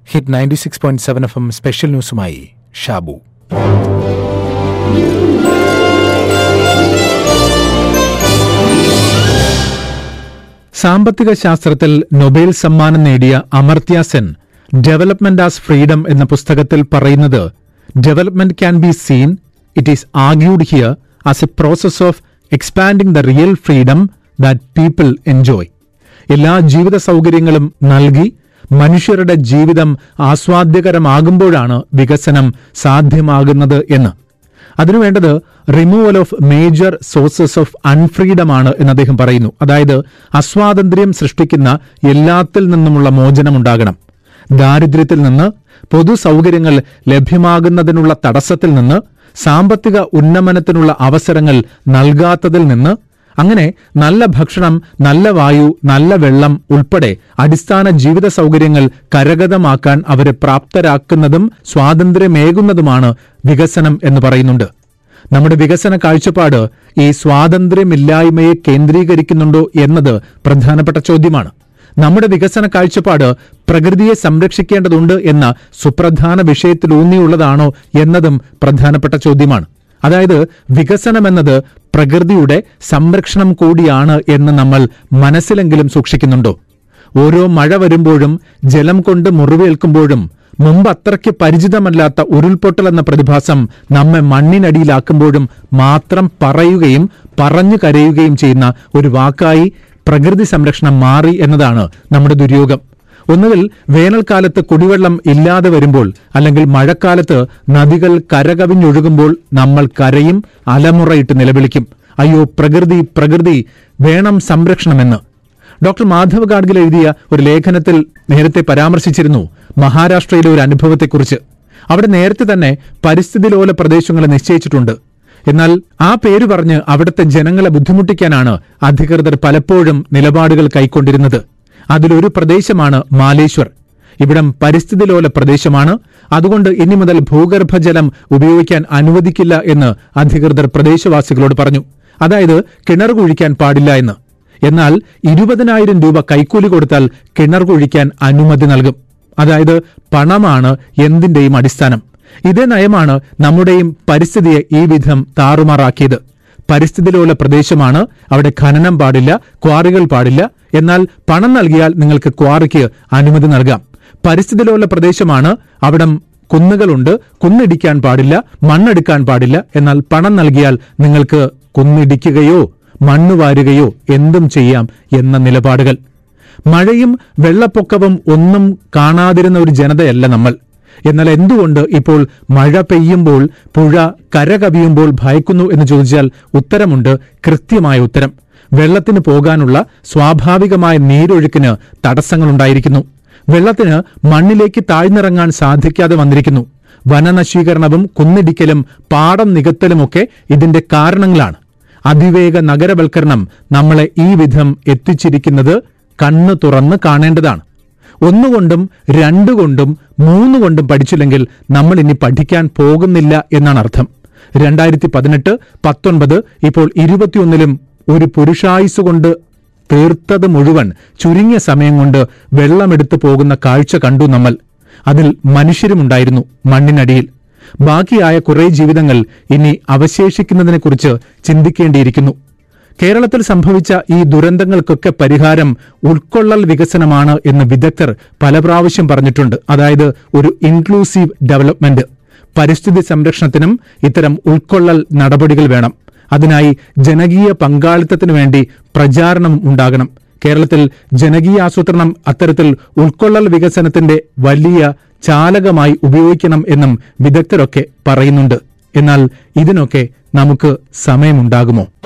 hit ninety six point seven FM എം സ്പെഷ്യൽ ന്യൂസുമായി ഷാബു സാമ്പത്തിക ശാസ്ത്രത്തിൽ നൊബേൽ സമ്മാനം നേടിയ Amartya Sen development as freedom എന്ന പുസ്തകത്തിൽ പറയുന്നത് development can be seen it is argued here as a process of expanding the real freedom that people enjoy എല്ലാ ജീവിത സൗകര്യങ്ങളും നൽകി മനുഷ്യരുടെ ജീവിതം ആസ്വാദ്യകരമാകുമ്പോഴാണ് വികസനം സാധ്യമാകുന്നത് എന്ന് അതിനുവേണ്ടത് removal of major sources of അൺഫ്രീഡമാണ് എന്ന് അദ്ദേഹം പറയുന്നു അതായത് അസ്വാതന്ത്ര്യം സൃഷ്ടിക്കുന്ന എല്ലാത്തിൽ നിന്നുമുള്ള മോചനമുണ്ടാകണം ദാരിദ്ര്യത്തിൽ നിന്ന് പൊതു സൗകര്യങ്ങൾ ലഭ്യമാകുന്നതിനുള്ള തടസ്സത്തിൽ നിന്ന് സാമ്പത്തിക ഉന്നമനത്തിനുള്ള അവസരങ്ങൾ നൽകാത്തതിൽ നിന്ന് അങ്ങനെ നല്ല ഭക്ഷണം നല്ല വായു നല്ല വെള്ളം ഉൾപ്പെടെ അടിസ്ഥാന ജീവിത സൗകര്യങ്ങൾ കരഗതമാക്കാൻ അവരെ പ്രാപ്തരാക്കുന്നതും സ്വാതന്ത്ര്യമേകുന്നതുമാണ് വികസനം എന്ന് പറയുന്നുണ്ട് നമ്മുടെ വികസന കാഴ്ചപ്പാട് ഈ സ്വാതന്ത്ര്യമില്ലായ്മയെ കേന്ദ്രീകരിക്കുന്നുണ്ടോ എന്നത് പ്രധാനപ്പെട്ട ചോദ്യമാണ് നമ്മുടെ വികസന കാഴ്ചപ്പാട് പ്രകൃതിയെ സംരക്ഷിക്കേണ്ടതുണ്ട് എന്ന സുപ്രധാന വിഷയത്തിലൂന്നിയുള്ളതാണോ എന്നതും പ്രധാനപ്പെട്ട ചോദ്യമാണ് അതായത് വികസനം എന്നത് പ്രകൃതിയുടെ സംരക്ഷണം കൂടിയാണ് എന്ന് നമ്മൾ മനസ്സിലെങ്കിലും സൂക്ഷിക്കുന്നുണ്ടോ ഓരോ മഴ വരുമ്പോഴും ജലം കൊണ്ട് മുറിവേൽക്കുമ്പോഴും മുമ്പ് അത്രയ്ക്ക് പരിചിതമല്ലാത്ത ഉരുൾപൊട്ടൽ എന്ന പ്രതിഭാസം നമ്മെ മണ്ണിനടിയിലാക്കുമ്പോഴും മാത്രം പറയുകയും പറഞ്ഞു കരയുകയും ചെയ്യുന്ന ഒരു വാക്കായി പ്രകൃതി സംരക്ഷണം മാറി എന്നതാണ് നമ്മുടെ ദുര്യോഗം ഒന്നുകിൽ വേനൽക്കാലത്ത് കുടിവെള്ളം ഇല്ലാതെ വരുമ്പോൾ അല്ലെങ്കിൽ മഴക്കാലത്ത് നദികൾ കരകവിഞ്ഞൊഴുകുമ്പോൾ നമ്മൾ കരയും അലമുറയിട്ട് നിലവിളിക്കും അയ്യോ പ്രകൃതി പ്രകൃതി വേണം സംരക്ഷണമെന്ന് ഡോക്ടർ മാധവ് ഗാഡ്ഗിൽ എഴുതിയ ഒരു ലേഖനത്തിൽ നേരത്തെ പരാമർശിച്ചിരുന്നു മഹാരാഷ്ട്രയിലെ ഒരു അനുഭവത്തെക്കുറിച്ച് അവിടെ നേരത്തെ തന്നെ പരിസ്ഥിതി ലോല പ്രദേശങ്ങളെ നിശ്ചയിച്ചിട്ടുണ്ട് എന്നാൽ ആ പേര് പറഞ്ഞ് അവിടുത്തെ ജനങ്ങളെ ബുദ്ധിമുട്ടിക്കാനാണ് അധികൃതർ പലപ്പോഴും നിലപാടുകൾ കൈക്കൊണ്ടിരുന്നത് അതിലൊരു പ്രദേശമാണ് മാലേശ്വർ ഇവിടം പരിസ്ഥിതി ലോല പ്രദേശമാണ് അതുകൊണ്ട് ഇനി മുതൽ ഭൂഗർഭജലം ഉപയോഗിക്കാൻ അനുവദിക്കില്ല എന്ന് അധികൃതർ പ്രദേശവാസികളോട് പറഞ്ഞു അതായത് കിണർ കുഴിക്കാൻ പാടില്ല എന്ന് എന്നാൽ ഇരുപതിനായിരം രൂപ കൈക്കൂലി കൊടുത്താൽ കിണർ കുഴിക്കാൻ അനുമതി നൽകും അതായത് പണമാണ് എന്തിന്റെയും അടിസ്ഥാനം ഇതേ നയമാണ് നമ്മുടെയും പരിസ്ഥിതിയെ ഈ വിധം താറുമാറാക്കിയത് പരിസ്ഥിതിയിലുള്ള പ്രദേശമാണ് അവിടെ ഖനനം പാടില്ല ക്വാറികൾ പാടില്ല എന്നാൽ പണം നൽകിയാൽ നിങ്ങൾക്ക് ക്വാറിക്ക് അനുമതി നൽകാം പരിസ്ഥിതിയിലുള്ള പ്രദേശമാണ് അവിടം കുന്നുകളുണ്ട് കുന്നിടിക്കാൻ പാടില്ല മണ്ണെടുക്കാൻ പാടില്ല എന്നാൽ പണം നൽകിയാൽ നിങ്ങൾക്ക് കുന്നിടിക്കുകയോ മണ്ണ് വാരുകയോ എന്തും ചെയ്യാം എന്ന നിലപാടുകൾ മഴയും വെള്ളപ്പൊക്കവും ഒന്നും കാണാതിരുന്ന ഒരു ജനതയല്ല നമ്മൾ എന്നാൽ എന്തുകൊണ്ട് ഇപ്പോൾ മഴ പെയ്യുമ്പോൾ പുഴ കരകവിയുമ്പോൾ ഭയക്കുന്നു എന്ന് ചോദിച്ചാൽ ഉത്തരമുണ്ട് കൃത്യമായ ഉത്തരം വെള്ളത്തിന് പോകാനുള്ള സ്വാഭാവികമായ നീരൊഴുക്കിന് തടസ്സങ്ങളുണ്ടായിരിക്കുന്നു വെള്ളത്തിന് മണ്ണിലേക്ക് താഴ്ന്നിറങ്ങാൻ സാധിക്കാതെ വന്നിരിക്കുന്നു വനനശീകരണവും കുന്നിടിക്കലും പാടം നികത്തലുമൊക്കെ ഇതിന്റെ കാരണങ്ങളാണ് അതിവേഗ നഗരവൽക്കരണം നമ്മളെ ഈ വിധം എത്തിച്ചിരിക്കുന്നത് കണ്ണ് തുറന്ന് കാണേണ്ടതാണ് ഒന്നുകൊണ്ടും രണ്ടുകൊണ്ടും മൂന്നുകൊണ്ടും പഠിച്ചില്ലെങ്കിൽ നമ്മൾ ഇനി പഠിക്കാൻ പോകുന്നില്ല എന്നാണ് അർത്ഥം രണ്ടായിരത്തി പതിനെട്ട് പത്തൊൻപത് ഇപ്പോൾ ഇരുപത്തിയൊന്നിലും ഒരു പുരുഷായുസ് കൊണ്ട് തീർത്തത് മുഴുവൻ ചുരുങ്ങിയ സമയം കൊണ്ട് വെള്ളമെടുത്തു പോകുന്ന കാഴ്ച കണ്ടു നമ്മൾ അതിൽ മനുഷ്യരുമുണ്ടായിരുന്നു മണ്ണിനടിയിൽ ബാക്കിയായ കുറെ ജീവിതങ്ങൾ ഇനി അവശേഷിക്കുന്നതിനെക്കുറിച്ച് ചിന്തിക്കേണ്ടിയിരിക്കുന്നു കേരളത്തിൽ സംഭവിച്ച ഈ ദുരന്തങ്ങൾക്കൊക്കെ പരിഹാരം ഉൾക്കൊള്ളൽ വികസനമാണ് എന്ന് വിദഗ്ധർ പല പ്രാവശ്യം പറഞ്ഞിട്ടുണ്ട് അതായത് ഒരു ഇൻക്ലൂസീവ് ഡെവലപ്മെന്റ് പരിസ്ഥിതി സംരക്ഷണത്തിനും ഇത്തരം ഉൾക്കൊള്ളൽ നടപടികൾ വേണം അതിനായി ജനകീയ പങ്കാളിത്തത്തിനു വേണ്ടി പ്രചാരണം ഉണ്ടാകണം കേരളത്തിൽ ജനകീയ ആസൂത്രണം അത്തരത്തിൽ ഉൾക്കൊള്ളൽ വികസനത്തിന്റെ വലിയ ചാലകമായി ഉപയോഗിക്കണം എന്നും വിദഗ്ധരൊക്കെ പറയുന്നുണ്ട് എന്നാൽ ഇതിനൊക്കെ നമുക്ക് സമയമുണ്ടാകുമോ